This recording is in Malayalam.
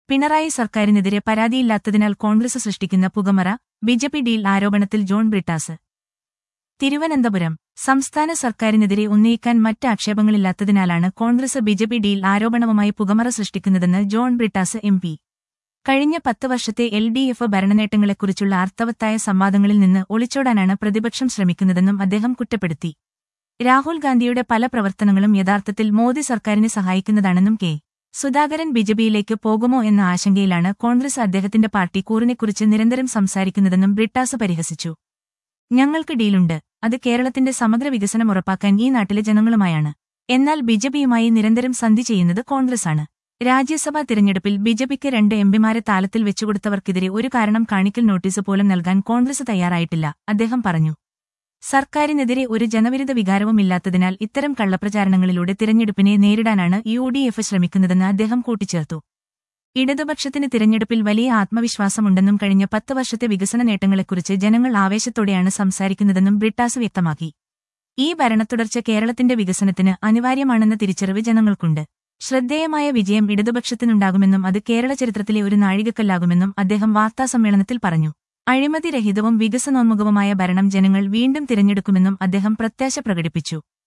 പിണറായി സർക്കാരിനെതിരെ പരാതിയില്ലാത്തതിനാൽ കോൺഗ്രസ് സൃഷ്ടിക്കുന്ന പുകമറ ബിജെപി ഡീൽ ആരോപണത്തിൽ ജോൺ ബ്രിട്ടാസ് തിരുവനന്തപുരം സംസ്ഥാന സർക്കാരിനെതിരെ ഉന്നയിക്കാൻ മറ്റ് ആക്ഷേപങ്ങളില്ലാത്തതിനാലാണ് കോൺഗ്രസ് ബിജെപി ഡീൽ ആരോപണവുമായി പുകമറ സൃഷ്ടിക്കുന്നതെന്ന് ജോൺ ബ്രിട്ടാസ് എം പി കഴിഞ്ഞ പത്ത് വർഷത്തെ എൽ ഡി എഫ് ഭരണനേട്ടങ്ങളെക്കുറിച്ചുള്ള അർത്ഥവത്തായ സംവാദങ്ങളിൽ നിന്ന് ഒളിച്ചോടാനാണ് പ്രതിപക്ഷം ശ്രമിക്കുന്നതെന്നും അദ്ദേഹം കുറ്റപ്പെടുത്തി രാഹുൽ ഗാന്ധിയുടെ പല പ്രവർത്തനങ്ങളും യഥാർത്ഥത്തിൽ മോദി സർക്കാരിനെ സഹായിക്കുന്നതാണെന്നും കെ സുധാകരൻ ബിജെപിയിലേക്ക് പോകുമോ എന്ന ആശങ്കയിലാണ് കോൺഗ്രസ് അദ്ദേഹത്തിന്റെ പാർട്ടി കൂറിനെക്കുറിച്ച് നിരന്തരം സംസാരിക്കുന്നതെന്നും ബ്രിട്ടാസ് പരിഹസിച്ചു ഞങ്ങൾക്ക് ഡീലുണ്ട് അത് കേരളത്തിന്റെ സമഗ്ര വികസനം ഉറപ്പാക്കാൻ ഈ നാട്ടിലെ ജനങ്ങളുമായാണ് എന്നാൽ ബിജെപിയുമായി നിരന്തരം സന്ധി ചെയ്യുന്നത് കോൺഗ്രസാണ് രാജ്യസഭാ തിരഞ്ഞെടുപ്പിൽ ബിജെപിക്ക് രണ്ട് എംപിമാരെ താലത്തിൽ വെച്ചുകൊടുത്തവർക്കെതിരെ ഒരു കാരണം കാണിക്കൽ നോട്ടീസ് പോലും നൽകാൻ കോൺഗ്രസ് തയ്യാറായിട്ടില്ല അദ്ദേഹം പറഞ്ഞു സർക്കാരിനെതിരെ ഒരു ജനവിരുദ്ധ വികാരവുമില്ലാത്തതിനാൽ ഇത്തരം കള്ളപ്രചാരണങ്ങളിലൂടെ തിരഞ്ഞെടുപ്പിനെ നേരിടാനാണ് യു ഡി എഫ് ശ്രമിക്കുന്നതെന്ന് അദ്ദേഹം കൂട്ടിച്ചേർത്തു ഇടതുപക്ഷത്തിന് തിരഞ്ഞെടുപ്പിൽ വലിയ ആത്മവിശ്വാസമുണ്ടെന്നും കഴിഞ്ഞ പത്ത് വർഷത്തെ വികസന നേട്ടങ്ങളെക്കുറിച്ച് ജനങ്ങൾ ആവേശത്തോടെയാണ് സംസാരിക്കുന്നതെന്നും ബ്രിട്ടാസ് വ്യക്തമാക്കി ഈ ഭരണത്തുടർച്ച കേരളത്തിന്റെ വികസനത്തിന് അനിവാര്യമാണെന്ന തിരിച്ചറിവ് ജനങ്ങൾക്കുണ്ട് ശ്രദ്ധേയമായ വിജയം ഇടതുപക്ഷത്തിനുണ്ടാകുമെന്നും അത് കേരള ചരിത്രത്തിലെ ഒരു നാഴികക്കല്ലാകുമെന്നും അദ്ദേഹം വാർത്താസമ്മേളനത്തിൽ പറഞ്ഞു അഴിമതിരഹിതവും വികസനോന്മുഖവുമായ ഭരണം ജനങ്ങൾ വീണ്ടും തിരഞ്ഞെടുക്കുമെന്നും അദ്ദേഹം പ്രത്യാശ പ്രകടിപ്പിച്ചു